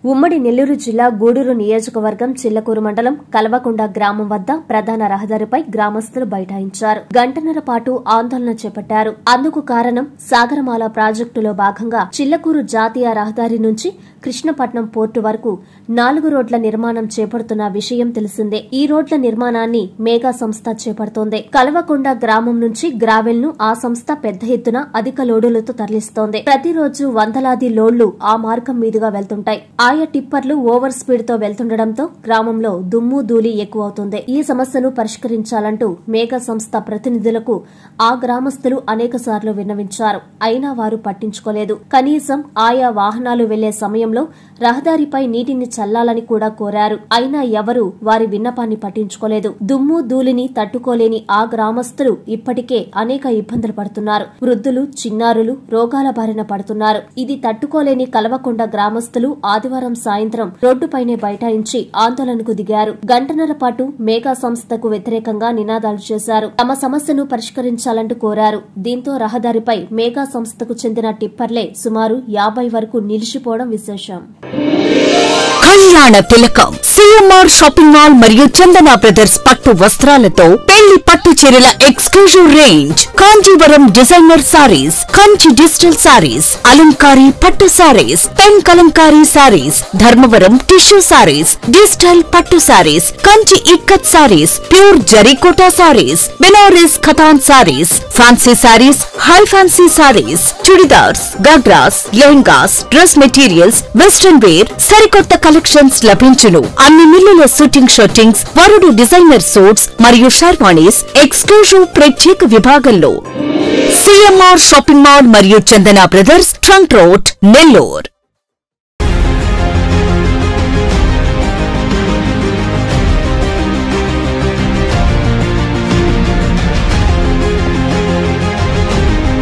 ఉమ్మడి నెల్లూరు జిల్లా గూడూరు నియోజకవర్గం చిల్లకూరు మండలం కల్వకుండ గ్రామం వద్ద ప్రధాన రహదారిపై గ్రామస్తులు బైఠాయించారు గంటన్నర పాటు ఆందోళన చేపట్టారు అందుకు కారణం సాగరమాల ప్రాజెక్టులో భాగంగా చిల్లకూరు జాతీయ రహదారి నుంచి కృష్ణపట్నం పోర్టు వరకు నాలుగు రోడ్ల నిర్మాణం చేపడుతున్న విషయం తెలిసిందే ఈ రోడ్ల నిర్మాణాన్ని మేఘా సంస్థ చేపడుతోంది కలవకొండ గ్రామం నుంచి గ్రావెల్ ను ఆ సంస్థ పెద్ద ఎత్తున అధిక లోడులతో తరలిస్తోంది ప్రతిరోజు వందలాది లోడ్లు ఆ మార్గం మీదుగా వెళ్తుంటాయి ఆయా టిప్పర్లు ఓవర్ స్పీడ్ తో వెళ్తుండటంతో గ్రామంలో దుమ్ము ధూళి ఎక్కువవుతుంది ఈ సమస్యను పరిష్కరించాలంటూ మేఘా సంస్థ ప్రతినిధులకు ఆ గ్రామస్తులు అనేక విన్నవించారు అయినా వారు పట్టించుకోలేదు కనీసం ఆయా వాహనాలు వెళ్లే సమయంలో రహదారిపై నీటిని చల్లాలని కూడా కోరారు అయినా ఎవరూ వారి విన్నపాన్ని పట్టించుకోలేదు దుమ్ము ధూళిని తట్టుకోలేని ఆ గ్రామస్తులు ఇప్పటికే అనేక ఇబ్బందులు పడుతున్నారు వృద్ధులు చిన్నారులు రోగాల బారిన పడుతున్నారు ఇది తట్టుకోలేని కలవకొండ గ్రామస్తులు ఆదివారం సాయంత్రం రోడ్డుపైనే బైఠాయించి ఆందోళనకు దిగారు గంటన్నర పాటు మేఘా సంస్థకు వ్యతిరేకంగా నినాదాలు చేశారు తమ సమస్యను పరిష్కరించాలంటూ కోరారు దీంతో రహదారిపై మేఘా సంస్థకు చెందిన టిప్పర్లే సుమారు యాభై వరకు నిలిచిపోవడం విశేషం కళ్యాణ తిలకం సిఎంఆర్ షాపింగ్ మాల్ మరియు చందన బ్రదర్స్ పట్టు వస్త్రాలతో పెళ్లి పట్టు చీరల exclusive range Kanjeevaram designer sarees Kanchi digital sarees అలంకారీ పట్టు sarees pen Kalamkari sarees Dharmavaram tissue sarees digital పట్టు సారీస్ కంచి ఇక్కత్ సారీస్ ప్యూర్ జరీకోటా sarees Banaras Katan sarees fancy sarees high fancy sarees churidars ghagras lehengas dress materials western wear సరికొత్త కలెక్షన్స్ లభించును అన్ని మిల్లుల షూటింగ్ షూటింగ్స్ వరుడు డిజైనర్ సూట్స్ మరియు షర్వాణీస్ ఎక్స్క్లూజివ్ ప్రత్యేక విభాగంలో సిఎంఆర్ షాపింగ్ మాల్ మరియు Chandana brothers trunk road Nellore